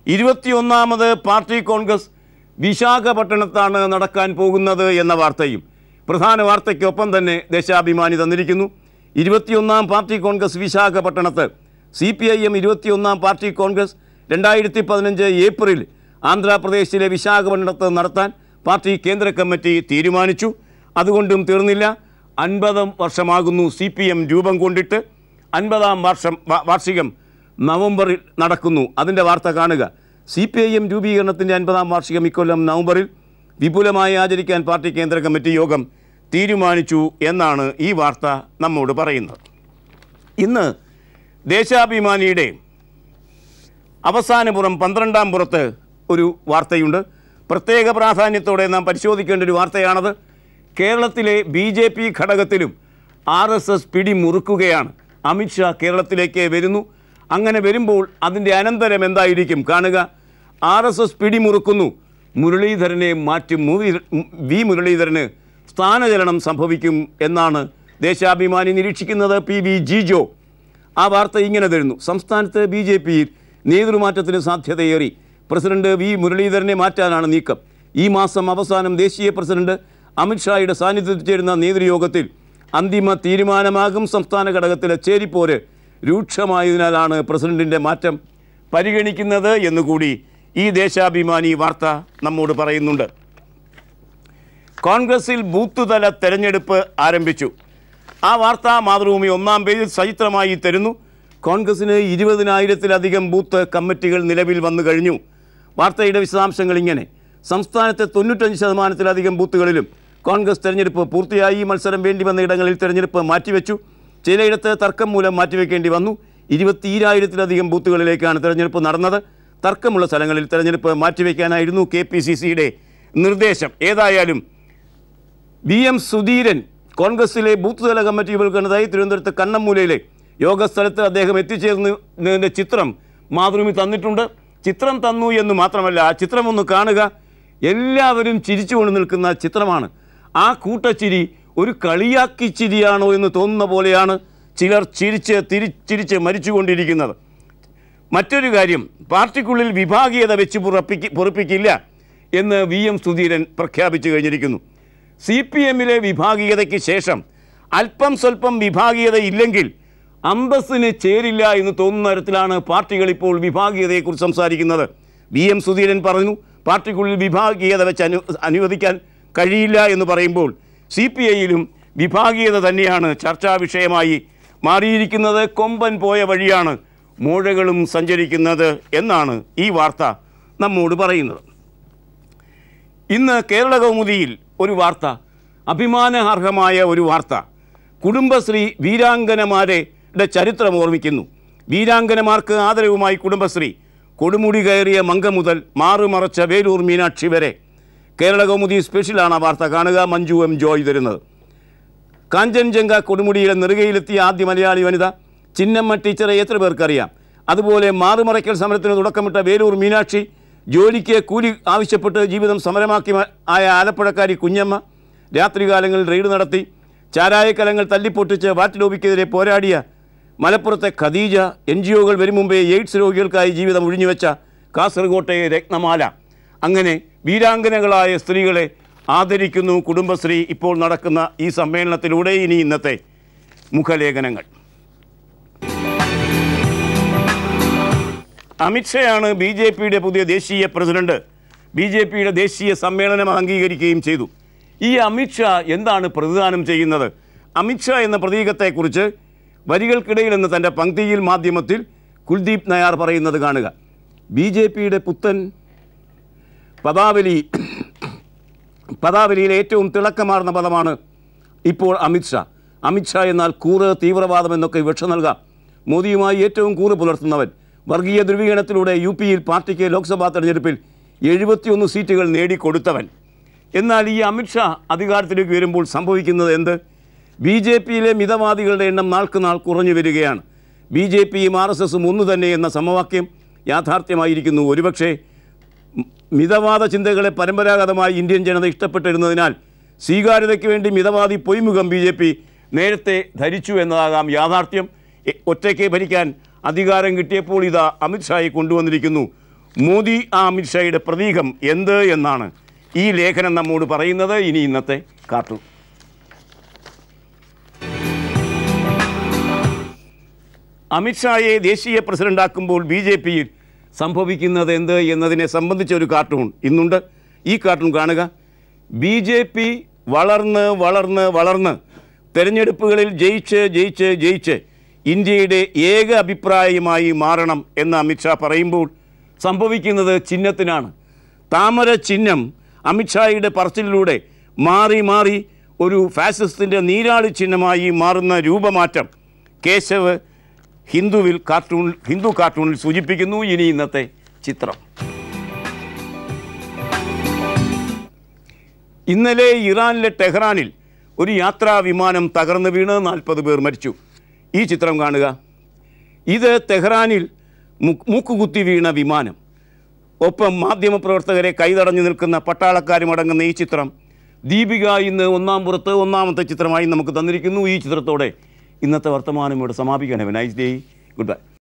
ഇരുപത്തിയൊന്നാമത് party Congress വിശാഖപട്ടണത്താണ് നടക്കാൻ പോകുന്നത് എന്ന വാർത്തയും പ്രധാന വാർത്തയ്ക്കൊപ്പം തന്നെ ദേശാഭിമാനി തന്നിരിക്കുന്നു ഇരുപത്തിയൊന്നാം പാർട്ടി കോൺഗ്രസ് വിശാഖപട്ടണത്ത് സി പി ഐ എം ഇരുപത്തിയൊന്നാം പാർട്ടി കോൺഗ്രസ് രണ്ടായിരത്തി പതിനഞ്ച് ഏപ്രിൽ ആന്ധ്രാപ്രദേശിലെ വിശാഖപട്ടണത്ത് നടത്താൻ പാർട്ടി കേന്ദ്ര കമ്മിറ്റി തീരുമാനിച്ചു അതുകൊണ്ടും തീർന്നില്ല അൻപതാം വർഷമാകുന്നു സി പി എം രൂപം കൊണ്ടിട്ട് അൻപതാം വർഷം വാ- വാർഷികം നവംബറിൽ നടക്കുന്നു അതിൻ്റെ വാർത്ത കാണുക സി പി ഐ എം രൂപീകരണത്തിൻ്റെ അൻപതാം വാർഷികം ഇക്കൊല്ലം നവംബറിൽ വിപുലമായി ആചരിക്കാൻ പാർട്ടി കേന്ദ്ര കമ്മിറ്റി യോഗം തീരുമാനിച്ചു എന്നാണ് ഈ വാർത്ത നമ്മോട് പറയുന്നത് ഇന്ന് ദേശാഭിമാനിയുടെ അവസാനപുറം പന്ത്രണ്ടാം പുറത്ത് ഒരു വാർത്തയുണ്ട് പ്രത്യേക പ്രാധാന്യത്തോടെ നാം പരിശോധിക്കേണ്ട ഒരു വാർത്തയാണത് കേരളത്തിലെ ബി ജെ പി ഘടകത്തിലും ആർ എസ് എസ് പിടിമുറുക്കുകയാണ് അമിത്ഷാ കേരളത്തിലേക്ക് വരുന്നു അങ്ങനെ വരുമ്പോൾ അതിൻ്റെ അനന്തരം എന്തായിരിക്കും കാണുക ആർ എസ് എസ് പിടിമുറുക്കുന്നു മുരളീധരനെ മാറ്റും മുവി- വി മുരളീധരന് സ്ഥാനചലനം സംഭവിക്കും എന്നാണ് ദേശാഭിമാനി നിരീക്ഷിക്കുന്നത് പി വി ജിജോ ആ വാർത്ത ഇങ്ങനെ തരുന്നു സംസ്ഥാനത്ത് ബി ജെ പിയിൽ നേതൃമാറ്റത്തിന് സാധ്യതയേറി പ്രസിഡന്റ് വി മുരളീധരനെ മാറ്റാനാണ് നീക്കം ഈ മാസം അവസാനം ദേശീയ പ്രസിഡന്റ് അമിത്ഷായുടെ സാന്നിധ്യത്തിൽ ചേരുന്ന നേതൃയോഗത്തിൽ അന്തിമ തീരുമാനമാകും സംസ്ഥാന ഘടകത്തിലെ ചേരിപ്പോര് രൂക്ഷമായതിനാലാണ് പ്രസിഡന്റിന്റെ മാറ്റം പരിഗണിക്കുന്നത് എന്നുകൂടി ഈ ദേശാഭിമാനി വാർത്ത നമ്മോട് പറയുന്നുണ്ട് കോൺഗ്രസിൽ ബൂത്ത് തല തെരഞ്ഞെടുപ്പ് ആരംഭിച്ചു ആ വാർത്ത മാതൃഭൂമി ഒന്നാം പേജിൽ സചിത്രമായി തരുന്നു കോൺഗ്രസിന് ഇരുപതിനായിരത്തിലധികം ബൂത്ത് കമ്മിറ്റികൾ നിലവിൽ വന്നു കഴിഞ്ഞു വാർത്തയുടെ വിശദാംശങ്ങൾ ഇങ്ങനെ സംസ്ഥാനത്തെ തൊണ്ണൂറ്റഞ്ച് ശതമാനത്തിലധികം ബൂത്തുകളിലും കോൺഗ്രസ് തെരഞ്ഞെടുപ്പ് പൂർത്തിയായി മത്സരം വേണ്ടി വന്ന ഇടങ്ങളിൽ തെരഞ്ഞെടുപ്പ് മാറ്റിവെച്ചു ചിലയിടത്ത് തർക്കം മൂലം മാറ്റിവെക്കേണ്ടി വന്നു ഇരുപത്തിയിരായിരത്തിലധികം ബൂത്തുകളിലേക്കാണ് തെരഞ്ഞെടുപ്പ് നടന്നത് തർക്കമുള്ള സ്ഥലങ്ങളിൽ തെരഞ്ഞെടുപ്പ് മാറ്റിവെക്കാനായിരുന്നു കെ പി സി സിയുടെ നിർദ്ദേശം ഏതായാലും വി എം സുധീരൻ കോൺഗ്രസിലെ ബൂത്ത് തല കമ്മിറ്റി വിൽക്കുന്നതായി തിരുവനന്തപുരത്ത് കണ്ണമ്മൂലയിലെ യോഗസ്ഥലത്ത് അദ്ദേഹം എത്തിച്ചേർന്നതിൻ്റെ ചിത്രം മാതൃഭൂമി തന്നിട്ടുണ്ട് ചിത്രം തന്നു എന്ന് മാത്രമല്ല ആ ചിത്രം ഒന്ന് കാണുക എല്ലാവരും ചിരിച്ചുകൊണ്ട് നിൽക്കുന്ന ചിത്രമാണ് ആ കൂട്ടച്ചിരി ഒരു കളിയാക്കി ചിരിയാണോ എന്ന് തോന്നുന്ന പോലെയാണ് ചിലർ ചിരിച്ച് തിരിച്ചിരിച്ച് മരിച്ചുകൊണ്ടിരിക്കുന്നത് മറ്റൊരു കാര്യം പാർട്ടിക്കുള്ളിൽ വിഭാഗീയത വെച്ച് പുറപ്പിക്ക് പൊറപ്പിക്കില്ല എന്ന് വി എം സുധീരൻ പ്രഖ്യാപിച്ചു കഴിഞ്ഞിരിക്കുന്നു സി പി എമ്മിലെ വിഭാഗീയതയ്ക്ക് ശേഷം അല്പം സ്വല്പം വിഭാഗീയത ഇല്ലെങ്കിൽ അന്തസ്സിന് ചേരില്ല എന്ന് തോന്നുന്ന തരത്തിലാണ് പാർട്ടികൾ ഇപ്പോൾ വിഭാഗീയതയെക്കുറിച്ച് സംസാരിക്കുന്നത് വി എം സുധീരൻ പറഞ്ഞു പാർട്ടിക്കുള്ളിൽ വിഭാഗീയത വെച്ച് അനു അനുവദിക്കാൻ കഴിയില്ല എന്ന് പറയുമ്പോൾ സി പി ഐയിലും വിഭാഗീയത തന്നെയാണ് ചർച്ചാ വിഷയമായി മാറിയിരിക്കുന്നത് കൊമ്പൻ പോയ വഴിയാണ് മൂഴകളും സഞ്ചരിക്കുന്നത് എന്നാണ് ഈ വാർത്ത നമ്മോട് പറയുന്നത് ഇന്ന് കേരള കൗമുദിയിൽ ഒരു വാർത്ത അഭിമാനാർഹമായ ഒരു വാർത്ത കുടുംബശ്രീ വീരാംഗനമാരുടെ ചരിത്രം ഓർമ്മിക്കുന്നു വീരാംഗനമാർക്ക് ആദരവുമായി കുടുംബശ്രീ കൊടുമുടി കയറിയ മങ്ക മുതൽ മാറുമറച്ച വേലൂർ മീനാക്ഷി വരെ കേരള കൗമുദി സ്പെഷ്യലാണ് ആ വാർത്ത കാണുക മഞ്ജു എം ജോയ് തരുന്നത് കാഞ്ചൻജംഗ കൊടുമുടിയിലെ നെറുകയിലെത്തിയ ആദ്യ മലയാളി വനിത ചിന്നമ്മ ടീച്ചറെ എത്ര പേർക്കറിയാം അതുപോലെ മാറുമറയ്ക്കൽ സമരത്തിന് തുടക്കമിട്ട വേലൂർ മീനാക്ഷി ജോലിക്ക് കൂലി ആവശ്യപ്പെട്ട് ജീവിതം സമരമാക്കി മ- ആയ ആലപ്പുഴക്കാരി കുഞ്ഞമ്മ രാത്രികാലങ്ങളിൽ റെയ്ഡ് നടത്തി ചാരായക്കലങ്ങൾ തല്ലിപ്പൊട്ടിച്ച് വാറ്റ് പോരാടിയ മലപ്പുറത്തെ ഖദീജ എൻ ജി ഒകൾ വരും മുമ്പേ എയ്ഡ്സ് രോഗികൾക്കായി ജീവിതം ഒഴിഞ്ഞുവെച്ച കാസർകോട്ടെ രത്നമാല അങ്ങനെ വീരാംഗനകളായ സ്ത്രീകളെ ആദരിക്കുന്നു കുടുംബശ്രീ ഇപ്പോൾ നടക്കുന്ന ഈ സമ്മേളനത്തിലൂടെ ഇനി ഇന്നത്തെ മുഖലേഖനങ്ങൾ അമിത്ഷയാണ് ബി ജെ പിയുടെ പുതിയ ദേശീയ പ്രസിഡന്റ് ബി ജെ പിയുടെ ദേശീയ സമ്മേളനം അംഗീകരിക്കുകയും ചെയ്തു ഈ അമിത്ഷാ എന്താണ് പ്രതിദാനം ചെയ്യുന്നത് അമിത്ഷാ എന്ന പ്രതീകത്തെക്കുറിച്ച് വരികൾക്കിടയിൽ നിന്ന് തൻ്റെ പങ്ക്തിയിൽ മാധ്യമത്തിൽ കുൽദീപ് നയാർ പറയുന്നത് കാണുക ബി ജെ പിയുടെ പുത്തൻ പദാവലി പദാവലിയിലെ ഏറ്റവും തിളക്കമാർന്ന പദമാണ് ഇപ്പോൾ അമിത്ഷാ അമിത്ഷാ എന്നാൽ കൂറ് തീവ്രവാദം എന്നൊക്കെ വിവക്ഷ നൽകാം മോദിയുമായി ഏറ്റവും കൂറ് പുലർത്തുന്നവൻ വർഗീയ ധ്രുവീകരണത്തിലൂടെ യു പിയിൽ പാർട്ടിക്ക് ലോക്സഭാ തെരഞ്ഞെടുപ്പിൽ എഴുപത്തിയൊന്ന് സീറ്റുകൾ നേടിക്കൊടുത്തവൻ എന്നാൽ ഈ അമിത്ഷാ അധികാരത്തിലേക്ക് വരുമ്പോൾ സംഭവിക്കുന്നത് എന്ത് ബി ജെ പിയിലെ മിതവാദികളുടെ എണ്ണം നാൾക്ക് നാൾ കുറഞ്ഞു വരികയാണ് ബി ജെ പിയും ആർ എസ് എസും ഒന്നു തന്നെ എന്ന സമവാക്യം യാഥാർത്ഥ്യമായിരിക്കുന്നു ഒരുപക്ഷേ മിതവാദ ചിന്തകളെ പരമ്പരാഗതമായി ഇന്ത്യൻ ജനത ഇഷ്ടപ്പെട്ടിരുന്നതിനാൽ സ്വീകാര്യതയ്ക്ക് വേണ്ടി മിതവാദി പൊയ്മുഖം ബി ജെ പി നേരത്തെ ധരിച്ചു എന്നതാകാം യാഥാർത്ഥ്യം എ- ഒറ്റയ്ക്ക് ഭരിക്കാൻ അധികാരം കിട്ടിയപ്പോൾ ഇതാ അമിത്ഷായെ കൊണ്ടുവന്നിരിക്കുന്നു മോദി ആ അമിത്ഷായുടെ പ്രതീകം എന്ത് എന്നാണ് ഈ ലേഖനം നമ്മോട് പറയുന്നത് ഇനി ഇന്നത്തെ കാർട്ടൂൺ അമിത്ഷായെ ദേശീയ പ്രസിഡന്റാക്കുമ്പോൾ ബി ജെ പിയിൽ സംഭവിക്കുന്നത് എന്ത് എന്നതിനെ സംബന്ധിച്ച ഒരു കാർട്ടൂൺ ഇന്നുണ്ട് ഈ കാർട്ടൂൺ കാണുക ബി ജെ പി വളർന്ന് വളർന്ന് വളർന്ന് തെരഞ്ഞെടുപ്പുകളിൽ ജയിച്ച് ജയിച്ച് ജയിച്ച് ഇന്ത്യയുടെ ഏക അഭിപ്രായമായി മാറണം എന്ന് അമിത്ഷാ പറയുമ്പോൾ സംഭവിക്കുന്നത് ചിഹ്നത്തിനാണ് താമര ചിഹ്നം അമിത്ഷായുടെ പറച്ചിലിലൂടെ മാറി മാറി ഒരു ഫാസിസത്തിൻ്റെ നീരാളി ചിഹ്നമായി മാറുന്ന രൂപമാറ്റം കേശവ് ഹിന്ദുവിൽ കാർട്ടൂൺ ഹിന്ദു കാർട്ടൂണിൽ സൂചിപ്പിക്കുന്നു ഇനി ഇന്നത്തെ ചിത്രം ഇന്നലെ ഇറാനിലെ ടെഹ്റാനിൽ ഒരു യാത്രാ വിമാനം തകർന്നു വീണ് നാൽപ്പത് പേർ മരിച്ചു ഈ ചിത്രം കാണുക ഇത് തെഹ്റാനിൽ മു- മൂക്കുകുത്തി വീണ വിമാനം ഒപ്പം മാധ്യമപ്രവർത്തകരെ കൈതടഞ്ഞു നിൽക്കുന്ന പട്ടാളക്കാരും അടങ്ങുന്ന ഈ ചിത്രം ദീപിക ഇന്ന് ഒന്നാം പുറത്ത് ഒന്നാമത്തെ ചിത്രമായി നമുക്ക് തന്നിരിക്കുന്നു ഈ ചിത്രത്തോടെ ഇന്നത്തെ വർത്തമാനം ഇവിടെ സമാപിക്കാൻ have nice day good by